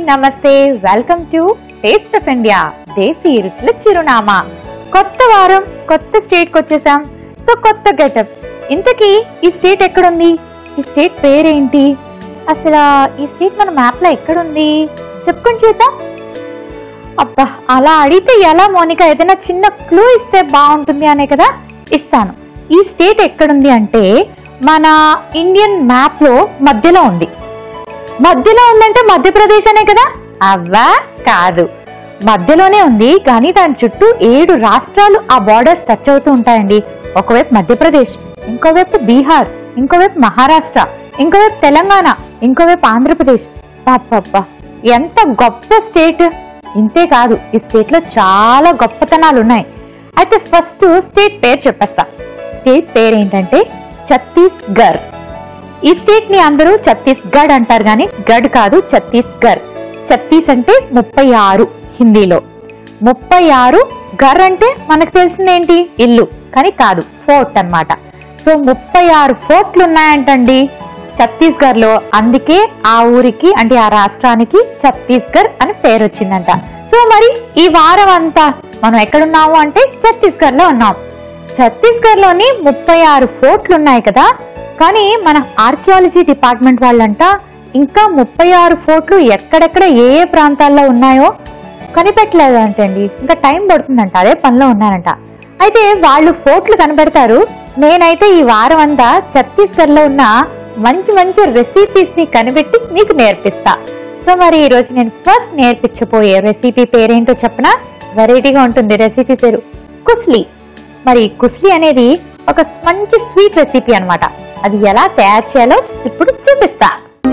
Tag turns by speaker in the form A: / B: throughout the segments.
A: నమస్తే welcome to taste of India desi రుచుల చిరునామా కొత్త వారం కొత్త స్టేట్ కి వచ్చేసాం సో కొత్త గెటప్ ఇంతకీ ఈ స్టేట్ ఎక్కడుంది ఈ స్టేట్ పేరేంటి అసలు ఈ స్టేట్ మన మ్యాప్ లో ఎక్కడుంది చెప్పుకొని చూద్దాం అబ్బా అలా అడిగితే ఎలా మోనిక ఏదైనా చిన్న క్లూ ఇస్తే బాగుంటుంది అనే కదా ఇస్తాను ఈ స్టేట్ ఎక్కడుంది అంటే మన ఇండియన్ మ్యాప్ లో మధ్యలో ఉంది మధ్యలో ఉందంటే మధ్యప్రదేశ్ అనే కదా అవ్వా కాదు మధ్యలోనే ఉంది కానీ దాని చుట్టూ ఏడు రాష్ట్రాలు ఆ బార్డర్స్ టచ్ అవుతూ ఉంటాయండి ఒకవైపు మధ్యప్రదేశ్ ఇంకోవైపు బీహార్ ఇంకోవైపు మహారాష్ట్ర ఇంకోవైపు తెలంగాణ ఇంకోవైపు ఆంధ్రప్రదేశ్ పాపబ్బా ఎంత గొప్ప స్టేట్ ఇంతే కాదు ఈ స్టేట్ లో చాలా గొప్పతనాలు ఉన్నాయి అయితే ఫస్ట్ స్టేట్ పేరు చెప్పేస్తా స్టేట్ పేరు ఏంటంటే ఛత్తీస్గఢ్ ఈ స్టేట్ ని అందరూ ఛత్తీస్గఢ్ అంటారు కానీ గఢ్ కాదు ఛత్తీస్గఢ్ ఛత్తీస్ అంటే ముప్పై ఆరు హిందీలో ముప్పై ఆరు గర్ అంటే మనకు తెలిసిందేంటి ఇల్లు కానీ కాదు ఫోర్ట్ అన్నమాట సో ముప్పై ఆరు ఫోర్ట్లు ఉన్నాయంటండి ఛత్తీస్గఢ్ లో అందుకే ఆ ఊరికి అంటే ఆ రాష్ట్రానికి ఛత్తీస్గఢ్ అని పేరు వచ్చిందంట సో మరి ఈ వారం అంతా మనం ఎక్కడున్నాము అంటే ఛత్తీస్గఢ్ లో ఉన్నాం ఛత్తీస్గఢ్ లోని ముప్పై ఆరు ఫోర్ట్లు ఉన్నాయి కదా కానీ మన ఆర్కియాలజీ డిపార్ట్మెంట్ వాళ్ళంట ఇంకా ముప్పై ఆరు ఫోర్ట్లు ఎక్కడెక్కడ ఏ ఏ ప్రాంతాల్లో ఉన్నాయో కనిపెట్టలేదు అంటండి ఇంకా టైం పడుతుందంట అదే పనిలో ఉన్నారంట అయితే వాళ్ళు ఫోర్ట్లు కనిపెడతారు నేనైతే ఈ వారం అంతా ఛత్తీస్గఢ్ లో ఉన్న మంచి మంచి రెసిపీస్ ని కనిపెట్టి మీకు నేర్పిస్తా సో మరి ఈ రోజు నేను ఫస్ట్ నేర్పించబోయే రెసిపీ పేరేంటో చెప్పనా వెరైటీగా ఉంటుంది రెసిపీ పేరు కుస్లీ మరి కుస్లీ అనేది ఒక మంచి స్వీట్ రెసిపీ అన్నమాట అది ఎలా తయారు చేయాలో ఇప్పుడు చూపిస్తా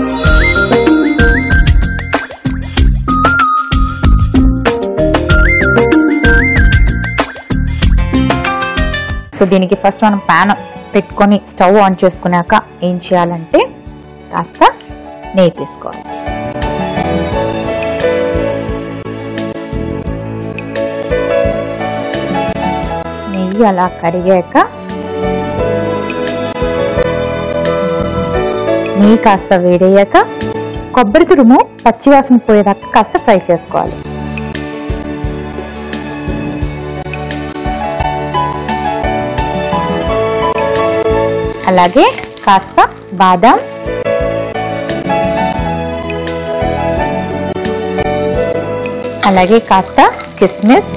A: సో దీనికి ఫస్ట్ మనం ప్యాన్ పెట్టుకొని స్టవ్ ఆన్ చేసుకున్నాక ఏం చేయాలంటే కాస్త నెయ్యి తీసుకోవాలి నెయ్యి అలా కరిగాక నెయ్యి కాస్త వేడయ్యాక కొబ్బరి తురుము పచ్చివాసన పోయేదాకా కాస్త ఫ్రై చేసుకోవాలి అలాగే కాస్త బాదం అలాగే కాస్త కిస్మిస్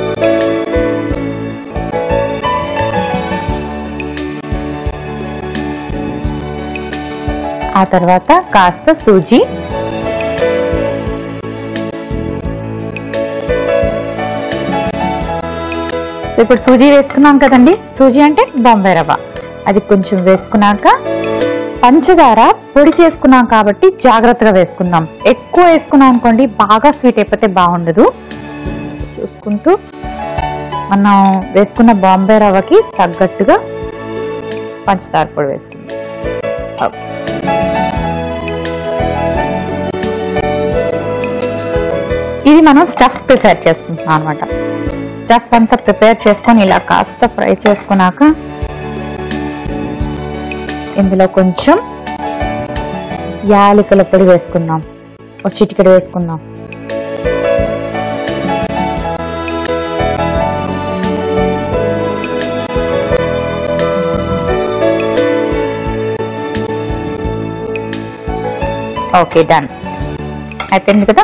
A: ఆ తర్వాత కాస్త సూజీ సో ఇప్పుడు సూజీ వేసుకున్నాం కదండి సూజీ అంటే బాంబే రవ్వ అది కొంచెం వేసుకున్నాక పంచదార పొడి చేసుకున్నాం కాబట్టి జాగ్రత్తగా వేసుకుందాం ఎక్కువ వేసుకున్నాం అనుకోండి బాగా స్వీట్ అయిపోతే బాగుండదు చూసుకుంటూ మనం వేసుకున్న బాంబే రవ్వకి తగ్గట్టుగా పంచదార పొడి వేసుకుందాం ఓకే ఇది మనం స్టఫ్ ప్రిపేర్ చేసుకుంటున్నాం అనమాట స్టఫ్ అంతా ప్రిపేర్ చేసుకొని ఇలా కాస్త ఫ్రై చేసుకున్నాక ఇందులో కొంచెం యాలకుల పొడి వేసుకుందాం ఒక చిటికెడు వేసుకుందాం ఓకే డన్ అయిపోయింది కదా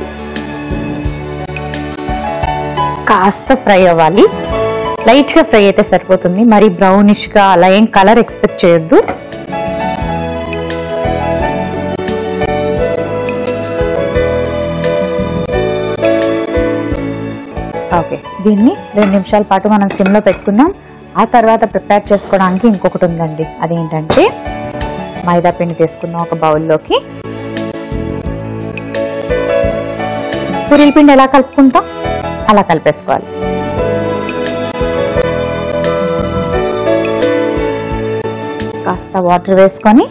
A: కాస్త ఫ్రై అవ్వాలి లైట్ గా ఫ్రై అయితే సరిపోతుంది మరి బ్రౌనిష్ గా అలా ఏం కలర్ ఎక్స్పెక్ట్ చేయొద్దు ఓకే దీన్ని రెండు నిమిషాల పాటు మనం సిమ్ లో పెట్టుకుందాం ఆ తర్వాత ప్రిపేర్ చేసుకోవడానికి ఇంకొకటి ఉందండి అదేంటంటే మైదా పిండి తీసుకుందాం ఒక బౌల్లోకి పూరీల పిండి ఎలా కలుపుకుంటాం అలా కలిపేసుకోవాలి కాస్త వాటర్ వేసుకొని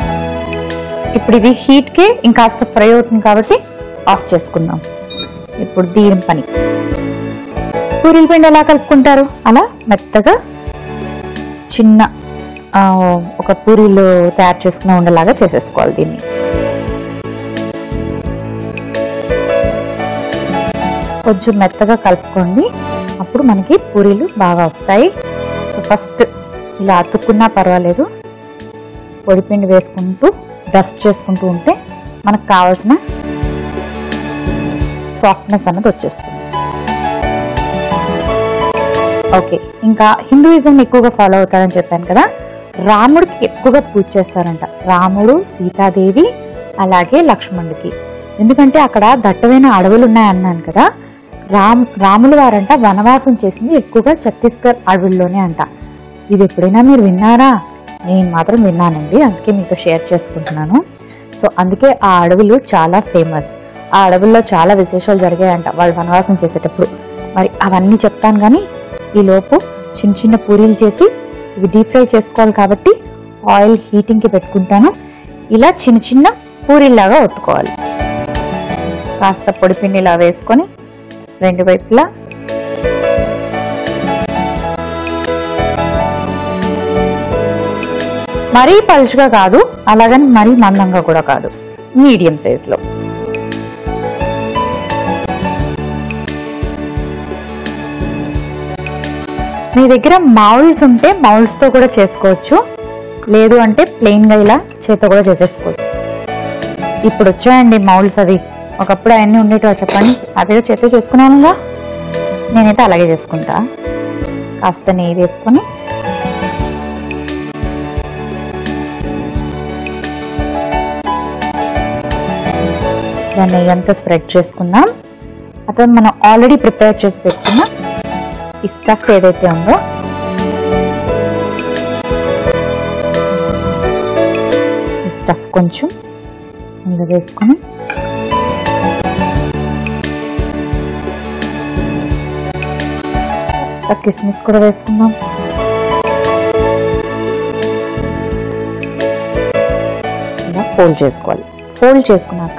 A: ఇప్పుడు ఇది హీట్ కి ఇంకాస్త ఫ్రై అవుతుంది కాబట్టి ఆఫ్ చేసుకుందాం ఇప్పుడు దీని పని పూరీల పిండి ఎలా కలుపుకుంటారు అలా మెత్తగా చిన్న ఆ, ఒక పూరీలు తయారు చేసుకున్న ఉండలాగా చేసేసుకోవాలి దీన్ని కొంచెం మెత్తగా కలుపుకోండి అప్పుడు మనకి పూరీలు బాగా వస్తాయి సో ఫస్ట్ ఇలా అతుక్కున్నా పర్వాలేదు పొడిపిండి వేసుకుంటూ డస్ట్ చేసుకుంటూ ఉంటే మనకు కావాల్సిన సాఫ్ట్నెస్ అన్నది వచ్చేస్తుంది ఓకే ఇంకా హిందూయిజం ఎక్కువగా ఫాలో అవుతారని చెప్పాను కదా రాముడికి ఎక్కువగా పూజ చేస్తారంట రాముడు సీతాదేవి అలాగే లక్ష్మణుడికి ఎందుకంటే అక్కడ దట్టమైన అడవులు ఉన్నాయన్నాను కదా రామ్ రాముల వారంట వనవాసం చేసింది ఎక్కువగా ఛత్తీస్గఢ్ అడవుల్లోనే అంట ఇది ఎప్పుడైనా మీరు విన్నారా నేను మాత్రం విన్నానండి అందుకే మీతో షేర్ చేసుకుంటున్నాను సో అందుకే ఆ అడవులు చాలా ఫేమస్ ఆ అడవుల్లో చాలా విశేషాలు జరిగాయంట వాళ్ళు వనవాసం చేసేటప్పుడు మరి అవన్నీ చెప్తాను కానీ ఈ లోపు చిన్న చిన్న పూరీలు చేసి ఇవి డీప్ ఫ్రై చేసుకోవాలి కాబట్టి ఆయిల్ హీటింగ్కి పెట్టుకుంటాను ఇలా చిన్న చిన్న పూరీల్లాగా ఒత్తుకోవాలి కాస్త పొడిపిండి ఇలా వేసుకొని రెండు వైపులా మరీ పలుచగా కాదు అలాగని మరీ మందంగా కూడా కాదు మీడియం సైజులో మీ దగ్గర మౌల్డ్స్ ఉంటే మౌల్డ్స్ తో కూడా చేసుకోవచ్చు లేదు అంటే ప్లెయిన్ గా ఇలా చేతితో కూడా చేసేసుకోవచ్చు ఇప్పుడు వచ్చాయండి మౌల్డ్స్ అవి ఒకప్పుడు అవన్నీ ఉండేటివా చెప్పండి అదే చేతితో చేసుకున్నానుగా నేనైతే అలాగే చేసుకుంటా కాస్త నెయ్యి వేసుకొని దాన్ని నెయ్యి అంతా స్ప్రెడ్ చేసుకుందాం అతను మనం ఆల్రెడీ ప్రిపేర్ చేసి పెట్టుకున్న ఈ స్టఫ్ ఏదైతే ఉందో ఈ స్టఫ్ కొంచెం ఇందులో వేసుకొని కాస్త కిస్మిస్ కూడా వేసుకుందాం ఇలా ఫోల్డ్ చేసుకోవాలి ఫోల్డ్ చేసుకున్నాక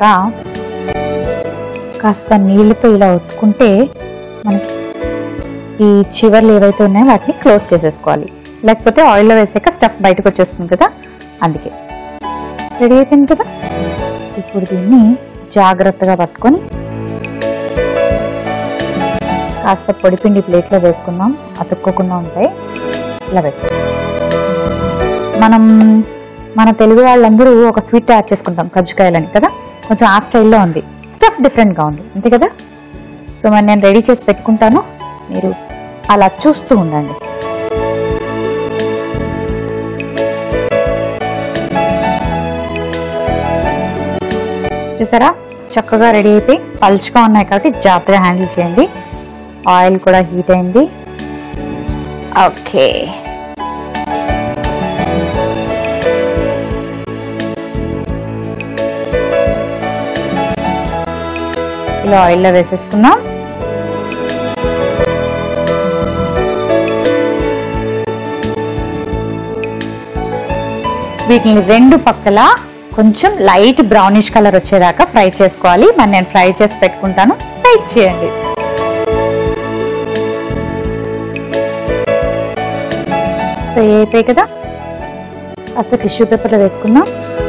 A: కాస్త నీళ్ళతో ఇలా ఒత్తుకుంటే మనకి ఈ చివర్లు ఏవైతే ఉన్నాయో వాటిని క్లోజ్ చేసేసుకోవాలి లేకపోతే ఆయిల్లో వేసాక స్టఫ్ బయటకు వచ్చేస్తుంది కదా అందుకే రెడీ అయిపోయింది కదా ఇప్పుడు దీన్ని జాగ్రత్తగా పట్టుకొని కాస్త పొడిపిండి ప్లేట్లో వేసుకుందాం అతుక్కోకుండా ఉంటాయి ఇలా పెట్టు మనం మన తెలుగు వాళ్ళందరూ ఒక స్వీట్ తయారు చేసుకుంటాం కజ్జికాయలని కదా కొంచెం ఆ స్టైల్లో ఉంది స్టఫ్ డిఫరెంట్గా ఉంది అంతే కదా సో మరి నేను రెడీ చేసి పెట్టుకుంటాను మీరు అలా చూస్తూ ఉండండి చూసారా చక్కగా రెడీ అయిపోయి పలుచగా ఉన్నాయి కాబట్టి జాగ్రత్తగా హ్యాండిల్ చేయండి ఆయిల్ కూడా హీట్ అయింది ఓకే ఇలా ఆయిల్లో వేసేసుకుందాం వీటిని రెండు పక్కల కొంచెం లైట్ బ్రౌనిష్ కలర్ వచ్చేదాకా ఫ్రై చేసుకోవాలి మరి నేను ఫ్రై చేసి పెట్టుకుంటాను వెయిట్ చేయండి ఫ్రై అయిపోయాయి కదా కాస్త టిష్యూ పేపర్లో వేసుకుందాం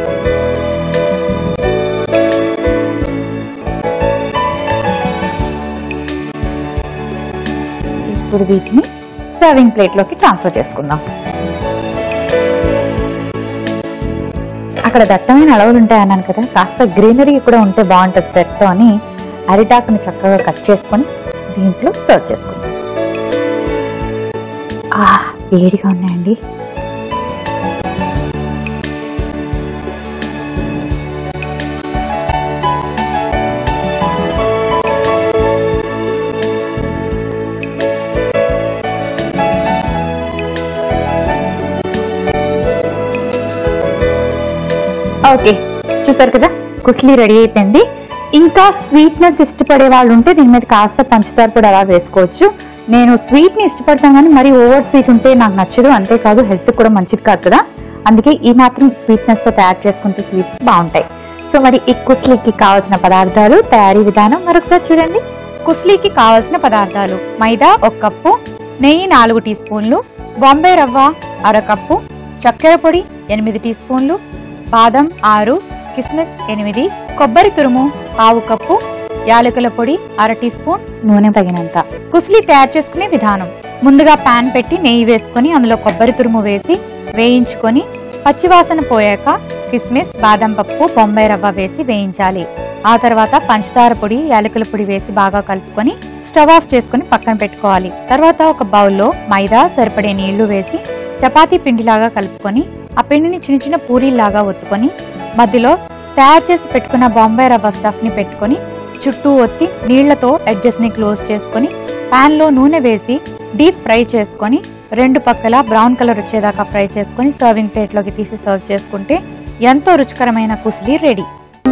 A: ఇప్పుడు వీటిని సర్వింగ్ ప్లేట్లోకి ట్రాన్స్ఫర్ చేసుకుందాం అక్కడ దట్టమైన అడవులు ఉంటాయి అన్నాను కదా కాస్త గ్రీనరీ కూడా ఉంటే బాగుంటుంది సెట్తో అని అరిటాకుని చక్కగా కట్ చేసుకొని దీంట్లో సర్వ్ చేసుకుందాం ఆ వేడిగా ఉన్నాయండి ఓకే చూసారు కదా కుస్లీ రెడీ అయిపోయింది ఇంకా స్వీట్నెస్ ఇష్టపడే వాళ్ళు ఉంటే దీని మీద కాస్త పంచదార కూడా అలా వేసుకోవచ్చు నేను స్వీట్ ని ఇష్టపడతాను కానీ మరి ఓవర్ స్వీట్ ఉంటే నాకు నచ్చదు అంతేకాదు హెల్త్ కూడా మంచిది కాదు కదా అందుకే ఈ మాత్రం స్వీట్నెస్ తో తయారు చేసుకుంటే స్వీట్స్ బాగుంటాయి సో మరి ఈ కుస్లీకి కావాల్సిన పదార్థాలు తయారీ విధానం మరొకసారి చూడండి కుస్లీకి కావలసిన పదార్థాలు మైదా ఒక కప్పు నెయ్యి నాలుగు టీ స్పూన్లు బాంబే రవ్వ అర కప్పు చక్కెర పొడి ఎనిమిది టీ స్పూన్లు బాదం ఆరు కిస్మిస్ ఎనిమిది కొబ్బరి తురుము పావు కప్పు యాలకుల పొడి అర టీ స్పూన్ నూనె తగినంత కుస్లీ తయారు చేసుకునే విధానం ముందుగా పాన్ పెట్టి నెయ్యి వేసుకొని అందులో కొబ్బరి తురుము వేసి వేయించుకొని పచ్చివాసన పోయాక కిస్మిస్ బాదం పప్పు బొంబాయి రవ్వ వేసి వేయించాలి ఆ తర్వాత పంచదార పొడి యాలకుల పొడి వేసి బాగా కలుపుకొని స్టవ్ ఆఫ్ చేసుకొని పక్కన పెట్టుకోవాలి తర్వాత ఒక బౌల్లో మైదా సరిపడే నీళ్లు వేసి చపాతీ పిండిలాగా కలుపుకొని ఆ పిండిని చిన్న చిన్న పూరీలాగా ఒత్తుకొని మధ్యలో తయారు చేసి పెట్టుకున్న బాంబే రవ్వ స్టఫ్ ని పెట్టుకొని చుట్టూ ఒత్తి నీళ్లతో ఎడ్జెస్ ని క్లోజ్ చేసుకొని పాన్ లో నూనె వేసి డీప్ ఫ్రై చేసుకొని రెండు పక్కల బ్రౌన్ కలర్ వచ్చేదాకా ఫ్రై చేసుకొని సర్వింగ్ ప్లేట్ లోకి తీసి సర్వ్ చేసుకుంటే ఎంతో రుచికరమైన కుస్లీ రెడీ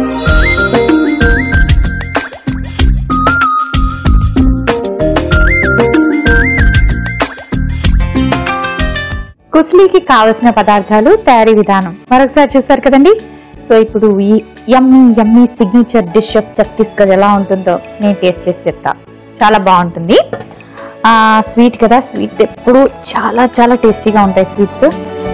A: కుస్లీకి కావలసిన పదార్థాలు తయారీ విధానం మరొకసారి చూస్తారు కదండి సో ఇప్పుడు ఈ yummy yummy signature dish of Chhattisgarh ఎలా ఉంటుందో నేను టేస్ట్ చేసి చెప్తా చాలా బాగుంటుంది ఆ స్వీట్ కదా స్వీట్ ఎప్పుడు చాలా చాలా టేస్టీగా ఉంటాయి స్వీట్స్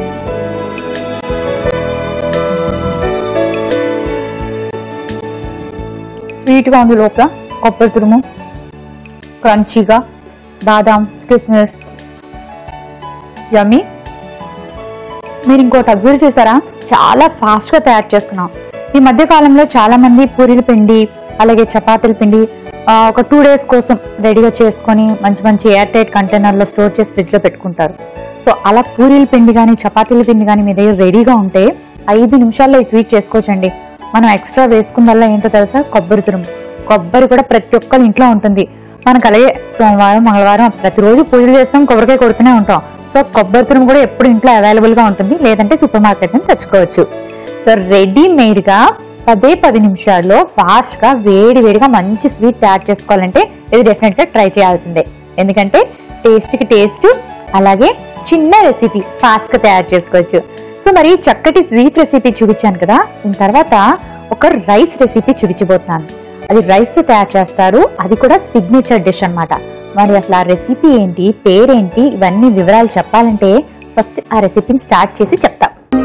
A: స్వీట్గా ఉంది లోపల కొబ్బరి తురుము క్రంచీగా బాదాం కిస్మిస్ యమ్మీ మీరు ఇంకోటి అబ్జర్వ్ చేశారా చాలా ఫాస్ట్ గా తయారు చేసుకున్నాం ఈ మధ్య కాలంలో చాలా మంది పూరీల పిండి అలాగే చపాతీల పిండి ఆ, ఒక టూ డేస్ కోసం రెడీగా చేసుకొని మంచి మంచి ఎయిర్ టైట్ కంటైనర్ లో స్టోర్ చేసి ఫ్రిడ్జ్ లో పెట్టుకుంటారు సో అలా పూరీల పిండి కానీ చపాతీల పిండి కానీ మీ దగ్గర రెడీగా ఉంటే ఐదు నిమిషాల్లో ఈ స్వీట్ చేసుకోవచ్చండి మనం ఎక్స్ట్రా వేసుకుందల్లా ఏంటో తెలుసా కొబ్బరి తురుము కొబ్బరి కూడా ప్రతి ఒక్కరి ఇంట్లో ఉంటుంది మనకు అలాగే సోమవారం మంగళవారం ప్రతిరోజు పూజలు చేస్తాం కొబ్బరికాయ కొడుతూనే ఉంటాం సో కొబ్బరి తురుము కూడా ఎప్పుడు ఇంట్లో అవైలబుల్ గా ఉంటుంది లేదంటే సూపర్ మార్కెట్ నుంచి తెచ్చుకోవచ్చు సో రెడీమేడ్ గా పదే పది నిమిషాల్లో ఫాస్ట్ గా వేడి వేడిగా మంచి స్వీట్ తయారు చేసుకోవాలంటే ఇది డెఫినెట్ గా ట్రై చేయాల్సిందే ఎందుకంటే టేస్ట్ కి టేస్ట్ అలాగే చిన్న రెసిపీ ఫాస్ట్ గా తయారు చేసుకోవచ్చు సో మరి చక్కటి స్వీట్ రెసిపీ చూపించాను కదా దీని తర్వాత ఒక రైస్ రెసిపీ చూపించబోతున్నాను అది రైస్ తో తయారు చేస్తారు అది కూడా సిగ్నేచర్ డిష్ అన్నమాట మరి అసలు ఆ రెసిపీ ఏంటి పేరేంటి ఇవన్నీ వివరాలు చెప్పాలంటే ఫస్ట్ ఆ రెసిపీని స్టార్ట్ చేసి చెప్తా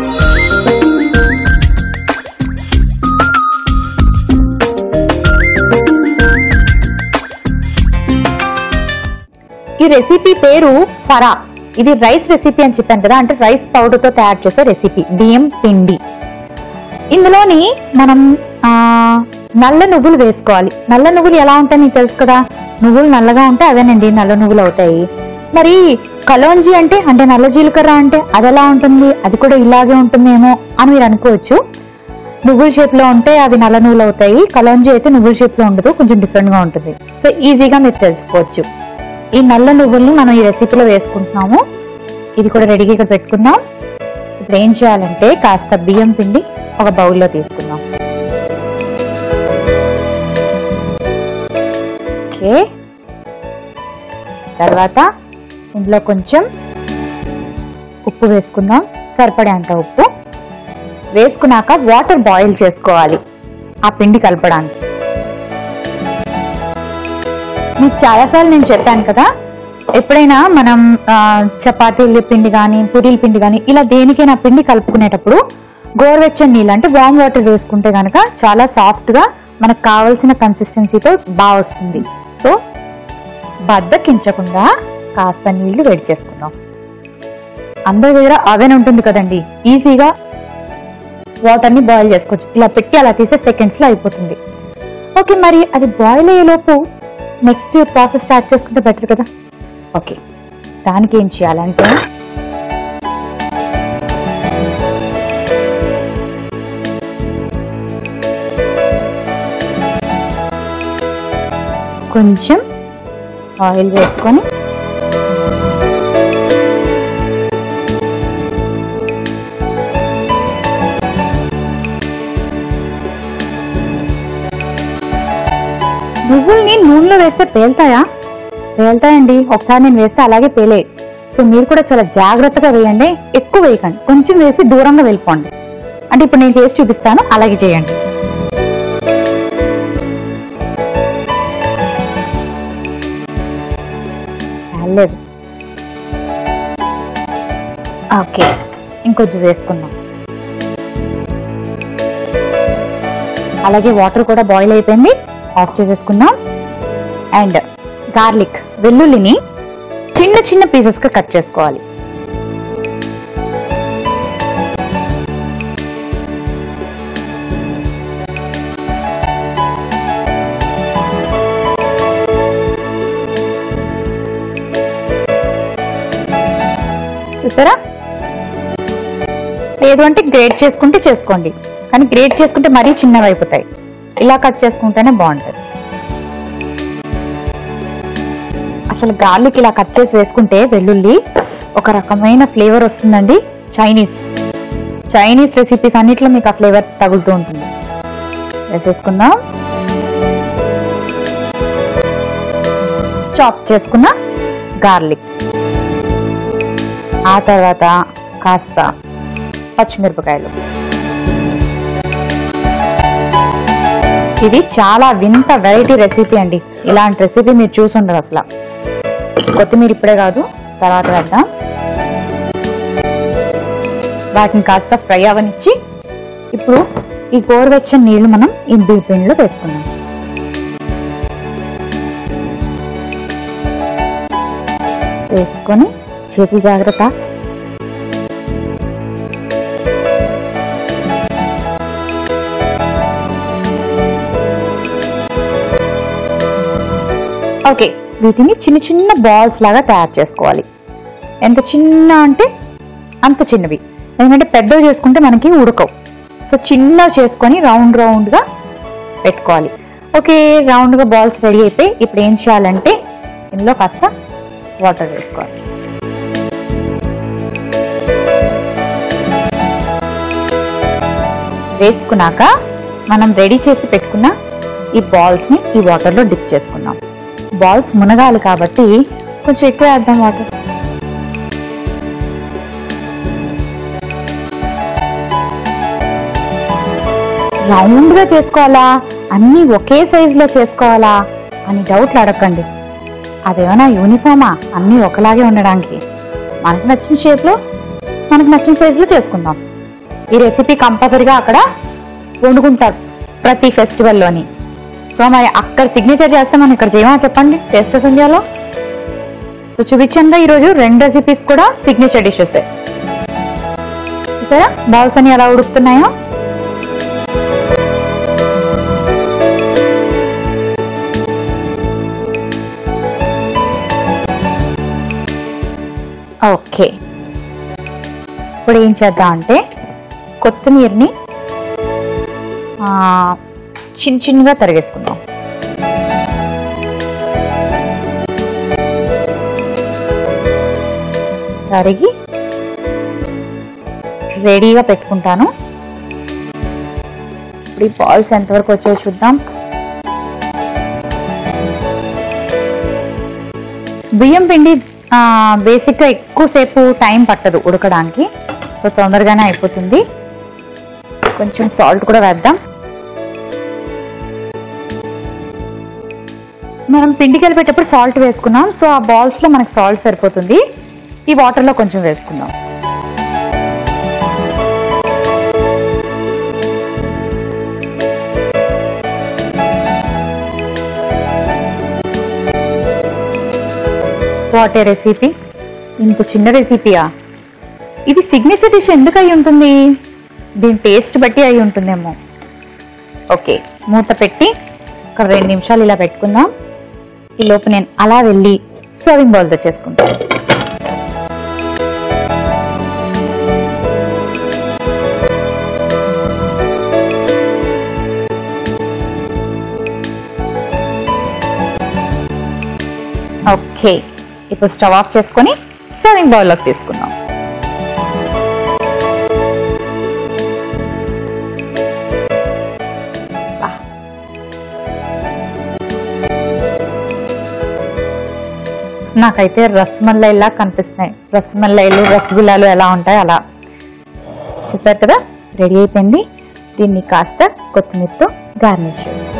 A: ఈ రెసిపీ పేరు ఫరా ఇది రైస్ రెసిపీ అని చెప్పాను కదా అంటే రైస్ పౌడర్ తో తయారు చేసే రెసిపీ బియ్యం పిండి ఇందులోని మనం ఆ, నల్ల నువ్వులు వేసుకోవాలి నల్ల నువ్వులు ఎలా ఉంటాయి మీకు తెలుసు కదా నువ్వులు నల్లగా ఉంటే అవేనండి నల్ల నువ్వులు అవుతాయి మరి కలోంజి అంటే అంటే నల్ల జీలకర్ర అంటే అది ఎలా ఉంటుంది అది కూడా ఇలాగే ఉంటుందేమో అని మీరు అనుకోవచ్చు నువ్వుల షేప్ లో ఉంటే అవి నల్ల నువ్వులు అవుతాయి కలోంజి అయితే నువ్వుల షేప్ లో ఉండదు కొంచెం డిఫరెంట్ గా ఉంటుంది సో ఈజీగా మీరు తెలుసుకోవచ్చు ఈ నల్ల నువ్వుల్ని మనం ఈ రెసిపీలో వేసుకుంటున్నాము ఇది కూడా రెడీగా ఇక్కడ పెట్టుకుందాం ఇప్పుడు ఏం చేయాలంటే కాస్త బియ్యం పిండి ఒక బౌల్లో తీసుకుందాం ఓకే తర్వాత ఇందులో కొంచెం ఉప్పు వేసుకుందాం సరిపడేంత ఉప్పు వేసుకున్నాక వాటర్ బాయిల్ చేసుకోవాలి ఆ పిండి కలపడానికి మీకు చాలాసార్లు నేను చెప్పాను కదా ఎప్పుడైనా మనం ఆ, చపాతీల పిండి కానీ పూరీల పిండి కానీ ఇలా దేనికైనా పిండి కలుపుకునేటప్పుడు గోరువెచ్చని నీళ్ళు అంటే వామ్ వాటర్ వేసుకుంటే కనుక చాలా సాఫ్ట్ గా మనకు కావలసిన కన్సిస్టెన్సీతో బాగా వస్తుంది సో బద్దకించకుండా కాస్త నీళ్లు వేడి చేసుకుందాం అందరి దగ్గర అవెన్ ఉంటుంది కదండి ఈజీగా వాటర్ ని బాయిల్ చేసుకోవచ్చు ఇలా పెట్టి అలా తీసే సెకండ్స్ లో అయిపోతుంది ఓకే మరి అది బాయిల్ అయ్యేలోపు నెక్స్ట్ ప్రాసెస్ స్టార్ట్ చేసుకుంటే బెటర్ కదా ఓకే దానికి ఏం చేయాలంటే కొంచెం ఆయిల్ వేసుకొని నువ్వుల్ని నూనెలో వేస్తే పేలుతాయా పేలుతాయండి ఒకసారి నేను వేస్తే అలాగే పేలే సో మీరు కూడా చాలా జాగ్రత్తగా వేయండి ఎక్కువ వేయకండి కొంచెం వేసి దూరంగా వెళ్ళిపోండి అంటే ఇప్పుడు నేను చేసి చూపిస్తాను అలాగే చేయండి పర్లేదు ఓకే ఇంకొంచెం వేసుకుందాం అలాగే వాటర్ కూడా బాయిల్ అయిపోయింది ఆఫ్ చేసేసుకుందాం అండ్ గార్లిక్ వెల్లుల్లిని చిన్న చిన్న పీసెస్గా కట్ చేసుకోవాలి చూసారా లేదు అంటే గ్రేట్ చేసుకుంటే చేసుకోండి కానీ గ్రేట్ చేసుకుంటే మరీ చిన్నవి అయిపోతాయి ఇలా కట్ చేసుకుంటేనే బాగుంటుంది అసలు గార్లిక్ ఇలా కట్ చేసి వేసుకుంటే వెల్లుల్లి ఒక రకమైన ఫ్లేవర్ వస్తుందండి చైనీస్ చైనీస్ రెసిపీస్ అన్నిట్లో మీకు ఆ ఫ్లేవర్ తగులుతూ ఉంటుంది వేసేసుకుందాం చాప్ చేసుకున్న గార్లిక్ ఆ తర్వాత కాస్త పచ్చిమిరపకాయలు ఇది చాలా వింత వెరైటీ రెసిపీ అండి ఇలాంటి రెసిపీ మీరు చూసి ఉండరు అసలు కొత్తిమీర ఇప్పుడే కాదు తర్వాత వేద్దాం వాటిని కాస్త ఫ్రై అవనిచ్చి ఇప్పుడు ఈ గోరువెచ్చని నీళ్లు మనం ఈ బీపిండిలో వేసుకుందాం వేసుకొని చేతులు జాగ్రత్త ఓకే వీటిని చిన్న చిన్న బాల్స్ లాగా తయారు చేసుకోవాలి ఎంత చిన్న అంటే అంత చిన్నవి ఎందుకంటే పెద్దవి చేసుకుంటే మనకి ఉడకవు సో చిన్నవి చేసుకొని రౌండ్ రౌండ్గా పెట్టుకోవాలి ఓకే రౌండ్గా బాల్స్ రెడీ అయిపోయి ఇప్పుడు ఏం చేయాలంటే ఇందులో కాస్త వాటర్ వేసుకోవాలి వేసుకున్నాక మనం రెడీ చేసి పెట్టుకున్న ఈ బాల్స్ ని ఈ వాటర్ లో డిప్ చేసుకుందాం బాల్స్ మునగాలి కాబట్టి కొంచెం ఎక్కువ వేద్దాం వాటర్ రౌండ్ గా చేసుకోవాలా అన్ని ఒకే సైజ్ లో చేసుకోవాలా అని డౌట్లు అడగండి అదేమైనా యూనిఫామా అన్ని ఒకలాగే ఉండడానికి మనకు నచ్చిన షేప్ లో మనకు నచ్చిన సైజ్ లో చేసుకుందాం ఈ రెసిపీ కంపల్సరీగా అక్కడ వండుకుంటారు ప్రతి ఫెస్టివల్లోని సో మరి అక్కడ సిగ్నేచర్ చేస్తే మనం ఇక్కడ చేయమా చెప్పండి టేస్ట్ ఆఫ్ ఇండియాలో సో చూపించంగా ఈరోజు రెండు రెసిపీస్ కూడా సిగ్నేచర్ డిషెస్ చూసారా బాల్స్ అని ఎలా ఉడుకుతున్నాయో ఓకే ఇప్పుడు ఏం చేద్దాం అంటే కొత్తిమీరని ఆ, చిన్న చిన్నగా తరిగేసుకుందాం తరిగి రెడీగా పెట్టుకుంటాను ఇప్పుడు ఈ బాల్స్ ఎంతవరకు వచ్చాయో చూద్దాం బియ్యం పిండి బేసిక్ గా ఎక్కువసేపు టైం పట్టదు ఉడకడానికి సో తొందరగానే అయిపోతుంది కొంచెం సాల్ట్ కూడా వేద్దాం మనం పిండి కలిపేటప్పుడు సాల్ట్ వేసుకున్నాం సో ఆ బాల్స్ లో మనకి సాల్ట్ సరిపోతుంది ఈ వాటర్ లో కొంచెం వేసుకుందాం వాట్ ఏ రెసిపీ ఇంత చిన్న రెసిపీయా ఇది సిగ్నేచర్ డిష్ ఎందుకు అయి ఉంటుంది దీని టేస్ట్ బట్టి అయి ఉంటుందేమో ఓకే మూత పెట్టి ఒక రెండు నిమిషాలు ఇలా పెట్టుకుందాం ఈ లోపు నేను అలా వెళ్ళి సర్వింగ్ బౌల్తో చేసుకుంటాను ఓకే ఇప్పుడు స్టవ్ ఆఫ్ చేసుకొని సర్వింగ్ బౌల్లోకి తీసుకుందాం బా. నాకైతే రసమల్లైలా కనిపిస్తున్నాయి రసమల్లైలు రసగుల్లాలు ఎలా ఉంటాయి అలా చూసారు కదా రెడీ అయిపోయింది దీన్ని కాస్త కొత్తిమీరతో గార్నిష్ చేసుకోండి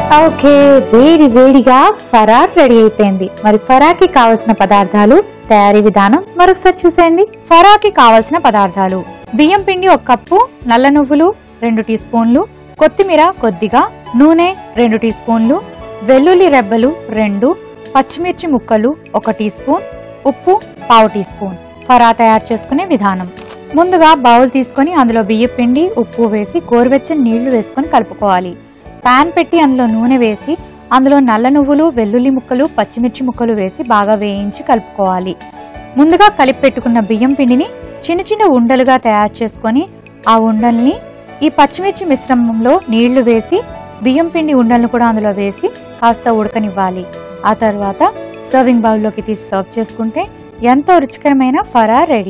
A: ఓకే వేడి వేడిగా ఫరార్ రెడీ అయిపోయింది మరి ఫరాకి కావలసిన పదార్థాలు తయారీ విధానం మరొకసారి చూసేయండి ఫరాకి కావలసిన పదార్థాలు బియ్యం పిండి ఒక కప్పు నల్ల నువ్వులు రెండు టీ స్పూన్లు కొత్తిమీర కొద్దిగా నూనె రెండు టీ స్పూన్లు వెల్లుల్లి రెబ్బలు రెండు పచ్చిమిర్చి ముక్కలు ఒక టీ స్పూన్ ఉప్పు పావు టీ స్పూన్ ఫరా తయారు చేసుకునే విధానం ముందుగా బౌల్ తీసుకొని అందులో బియ్యం పిండి ఉప్పు వేసి గోరువెచ్చని నీళ్లు వేసుకొని కలుపుకోవాలి పాన్ పెట్టి అందులో నూనె వేసి అందులో నల్ల నువ్వులు వెల్లుల్లి ముక్కలు పచ్చిమిర్చి ముక్కలు వేసి బాగా వేయించి కలుపుకోవాలి ముందుగా కలిపి పెట్టుకున్న బియ్యం పిండిని చిన్న చిన్న ఉండలుగా తయారు చేసుకొని ఆ ఉండల్ని ఈ పచ్చిమిర్చి మిశ్రమంలో నీళ్లు వేసి బియ్యం పిండి ఉండలను కూడా అందులో వేసి కాస్త ఉడకనివ్వాలి ఆ తర్వాత సర్వింగ్ బౌల్లోకి తీసి సర్వ్ చేసుకుంటే ఎంతో రుచికరమైన ఫరా రెడీ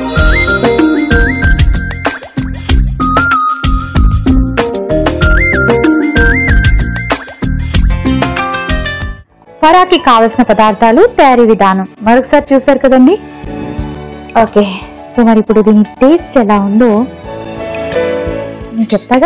A: ఫరాకి కావలసిన పదార్థాలు తయారీ విధానం మరొకసారి చూసారు కదండి ఓకే సో మరి ఇప్పుడు దీని టేస్ట్ ఎలా ఉందో నేను చెప్తాగా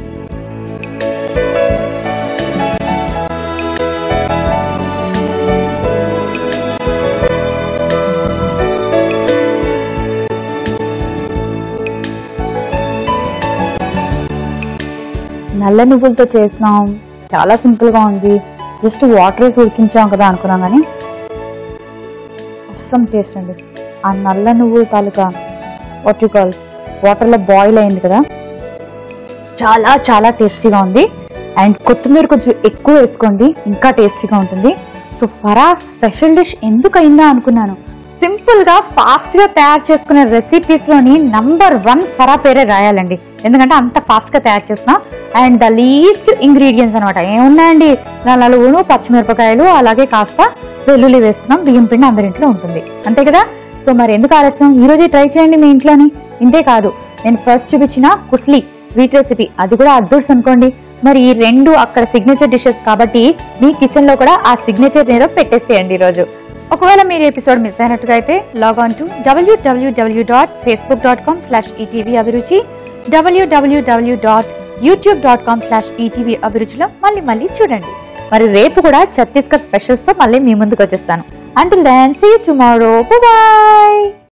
A: నల్ల నువ్వులతో చేసినాం చాలా సింపుల్ గా ఉంది జస్ట్ వాటర్ వేసి ఉడికించాం కదా అనుకున్నాం కానీ అస్సం టేస్ట్ అండి ఆ నల్ల నువ్వుల తాలూకా వాట్ కాల్ వాటర్లో బాయిల్ అయింది కదా చాలా చాలా టేస్టీగా ఉంది అండ్ కొత్తిమీర కొంచెం ఎక్కువ వేసుకోండి ఇంకా టేస్టీగా ఉంటుంది సో ఫరా స్పెషల్ డిష్ ఎందుకు అయిందా అనుకున్నాను సింపుల్ గా ఫాస్ట్ గా తయారు చేసుకునే రెసిపీస్ లోని నంబర్ వన్ ఫరా పేరే రాయాలండి ఎందుకంటే అంత ఫాస్ట్ గా తయారు చేస్తున్నా అండ్ ద లీస్ట్ ఇంగ్రీడియంట్స్ అనమాట ఏమున్నాయండి నలుగును పచ్చిమిరపకాయలు అలాగే కాస్త వెల్లుల్లి వేస్తున్నాం బియ్యం పిండి అందరింట్లో ఉంటుంది అంతే కదా సో మరి ఎందుకు ఆలస్యం ఈ రోజే ట్రై చేయండి మీ ఇంట్లోని ఇంతే కాదు నేను ఫస్ట్ చూపించిన కుస్లీ స్వీట్ రెసిపీ అది కూడా అద్దుడ్స్ అనుకోండి మరి ఈ రెండు అక్కడ సిగ్నేచర్ డిషెస్ కాబట్టి మీ కిచెన్ లో కూడా ఆ సిగ్నేచర్ ఏదో పెట్టేసేయండి ఈ రోజు ఒకవేళ మీరు ఎపిసోడ్ మిస్ అయినట్టుగా అయితే log on to WWW dot Facebook dot com slash ETV Abhiruchi WWW dot YouTube dot com slash ETV అభిరుచిలో మళ్ళీ మళ్ళీ చూడండి మరి రేపు కూడా ఛత్తీస్గఢ్ స్పెషల్స్ తో మళ్ళీ మీ ముందుకు వచ్చేస్తాను until then see tomorrow bye